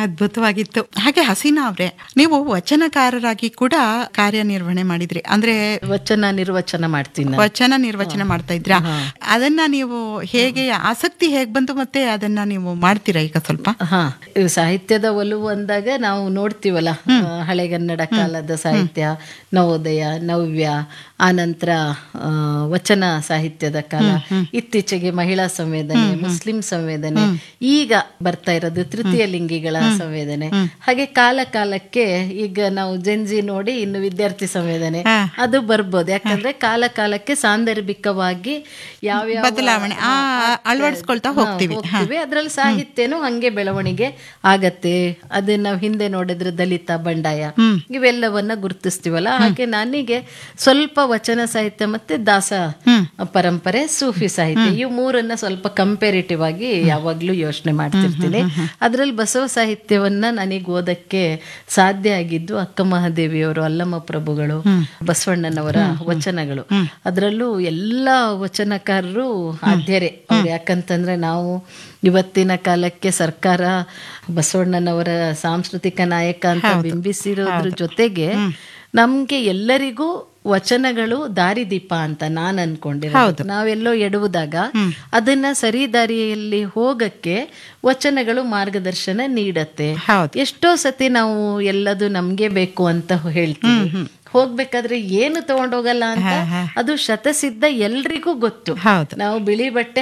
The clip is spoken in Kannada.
ಅದ್ಭುತವಾಗಿತ್ತು ಹಾಗೆ ಹಸೀನಾ ಅವ್ರೆ ನೀವು ವಚನಕಾರರಾಗಿ ಕೂಡ ಕಾರ್ಯನಿರ್ವಹಣೆ ಮಾಡಿದ್ರಿ ಅಂದ್ರೆ ವಚನ ನಿರ್ವಚನ ಮಾಡ್ತೀನಿ ನಾನು. ವಚನ ನಿರ್ವಚನ ಮಾಡ್ತಾ ಇದ್ರಾ ಅದನ್ನ ನೀವು ಹೇಗೆ ಆಸಕ್ತಿ ಹೇಗ್ ಬಂತು ಮತ್ತೆ ಅದನ್ನ ನೀವು ಮಾಡ್ತೀರಾ ಈಗ ಸ್ವಲ್ಪ ಹಾ ಇವು ಸಾಹಿತ್ಯದ ಒಲವು ಅಂದಾಗ ನಾವು ನೋಡ್ತೀವಲ್ಲ ಆ, ಹಳೆಗನ್ನಡ ಕಾಲದ ಸಾಹಿತ್ಯ ನವೋದಯ ನವ್ಯ ಆನಂತರ ಆ, ವಚನ ಸಾಹಿತ್ಯದ ಕಾಲ ಇತ್ತೀಚೆಗೆ ಮಹಿಳಾ ಸಂವೇದನೆ ಮುಸ್ಲಿಂ ಸಂವೇದನೆ ಈಗ ಬರ್ತಾ ಇರೋದು ತೃತೀಯ ಲಿಂಗಿಗಳ ಸಂವೇದನೆ ಹಾಗೆ ಕಾಲ ಕಾಲಕ್ಕೆ ಈಗ ನಾವು ಜಂಜಿ ನೋಡಿ ಇನ್ನು ವಿದ್ಯಾರ್ಥಿ ಸಂವೇದನೆ ಅದು ಬರ್ಬೋದು ಯಾಕಂದ್ರೆ ಕಾಲ ಕಾಲಕ್ಕೆ ಸಾಂದರ್ಭಿಕವಾಗಿ ಯಾವ್ಯಾವ ಬದಲಾವಣೆ ಆ ಅಳವಡಿಸ್ಕೊಳ್ತಾ ಹೋಗ್ತೀವಿ ಹೋಗ್ತೀವಿ ಅದ್ರಲ್ಲಿ ಸಾಹಿತ್ಯನೂ ಹಂಗೆ ಬೆಳವಣಿಗೆ ಆಗತ್ತೆ ಅದನ್ನ ನಾವು ಹಿಂದೆ ನೋಡಿದ್ರೆ ದಲಿತ ಬಂಡಾಯ ಇವೆಲ್ಲವನ್ನ ಗುರುತಿಸ್ತೀವಲ್ಲ ಹಾಗೆ ನನಗೆ ಸ್ವಲ್ಪ ವಚನ ಸಾಹಿತ್ಯ ಮತ್ತೆ ದಾಸ ಪರಂಪರೆ ಸೂಫಿ ಸಾಹಿತ್ಯ ಇವು ಮೂರನ್ನ ಸ್ವಲ್ಪ ಕಂಪೇರಿಟಿವ್ ಆಗಿ ಯಾವಾಗ್ಲೂ ಯೋಚನೆ ಮಾಡ್ತಿರ್ತೀನಿ ಅದ್ರಲ್ಲಿ ಬಸವ ಸಾಹಿತ್ಯವನ್ನ ನನಗೆ ಓದಕ್ಕೆ ಸಾಧ್ಯ ಆಗಿದ್ದು ಅಕ್ಕ ಮಹಾದೇವಿಯವರು ಅಲ್ಲಮ್ಮ ಪ್ರಭುಗಳು ಬಸವಣ್ಣನವರ ವಚನಗಳು ಅದರಲ್ಲೂ ಎಲ್ಲ ವಚನಕಾರರು ಆದ್ಯರೆ ಅವ್ರು ಯಾಕಂತಂದ್ರೆ ನಾವು ಇವತ್ತಿನ ಕಾಲಕ್ಕೆ ಸರ್ಕಾರ ಬಸವಣ್ಣನವರ ಸಾಂಸ್ಕೃತಿಕ ನಾಯಕ ಅಂತ ಬಿಂಬಿಸಿರೋದ್ರ ಜೊತೆಗೆ ನಮ್ಗೆ ಎಲ್ಲರಿಗೂ ವಚನಗಳು ದಾರಿದೀಪ ಅಂತ ನಾನು ಅನ್ಕೊಂಡಿರೋದು ನಾವೆಲ್ಲೋ ಎಡುವುದಾಗ ಅದನ್ನ ಸರಿ ದಾರಿಯಲ್ಲಿ ಹೋಗಕ್ಕೆ ವಚನಗಳು ಮಾರ್ಗದರ್ಶನ ನೀಡತ್ತೆ ಹೌದು. ಎಷ್ಟೋ ಸತಿ ನಾವು ಎಲ್ಲದು ನಮ್ಗೆ ಬೇಕು ಅಂತ ಹೇಳ್ತೀವಿ ಹೋಗ್ಬೇಕಾದ್ರೆ ಏನು ತಗೊಂಡೋಗಲ್ಲ ಅಂತ ಅದು ಶತಸಿದ್ಧ ಎಲ್ರಿಗೂ ಗೊತ್ತು ಹೌದು ನಾವು ಬಿಳಿ ಬಟ್ಟೆ